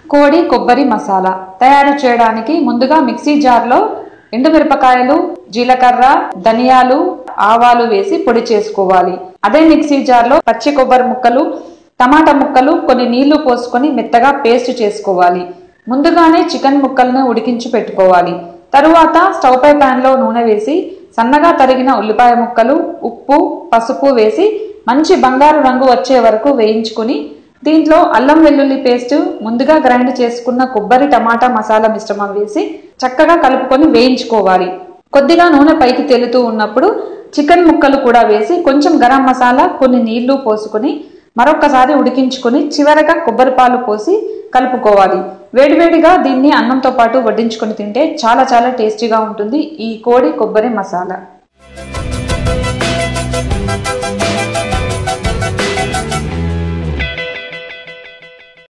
కోడి కొబ్బరి మసాలా తయారు చేయడానికి ముందుగా మిక్సీ జార్లో ఎండుమిరపకాయలు జీలకర్ర ధనియాలు ఆవాలు వేసి పొడి చేసుకోవాలి అదే మిక్సీ జార్లో పచ్చి కొబ్బరి ముక్కలు టమాటా ముక్కలు కొన్ని నీళ్లు పోసుకొని మెత్తగా పేస్ట్ చేసుకోవాలి ముందుగానే చికెన్ ముక్కలను ఉడికించి పెట్టుకోవాలి తరువాత స్టవ్ పై ప్యాన్ లో నూనె వేసి సన్నగా తరిగిన ఉల్లిపాయ ముక్కలు ఉప్పు పసుపు వేసి మంచి బంగారు రంగు వచ్చే వరకు వేయించుకుని దీంట్లో అల్లం వెల్లుల్లి పేస్ట్ ముందుగా గ్రైండ్ చేసుకున్న కొబ్బరి టమాటా మసాలా మిశ్రమం వేసి చక్కగా కలుపుకొని వేయించుకోవాలి కొద్దిగా నూనె పైకి తేలుతూ ఉన్నప్పుడు చికెన్ ముక్కలు కూడా వేసి కొంచెం గరం మసాలా కొన్ని నీళ్లు పోసుకొని మరొకసారి ఉడికించుకొని చివరగా కొబ్బరి పాలు పోసి కలుపుకోవాలి వేడివేడిగా దీన్ని అన్నంతో పాటు వడ్డించుకొని తింటే చాలా చాలా టేస్టీగా ఉంటుంది ఈ కోడి కొబ్బరి మసాలా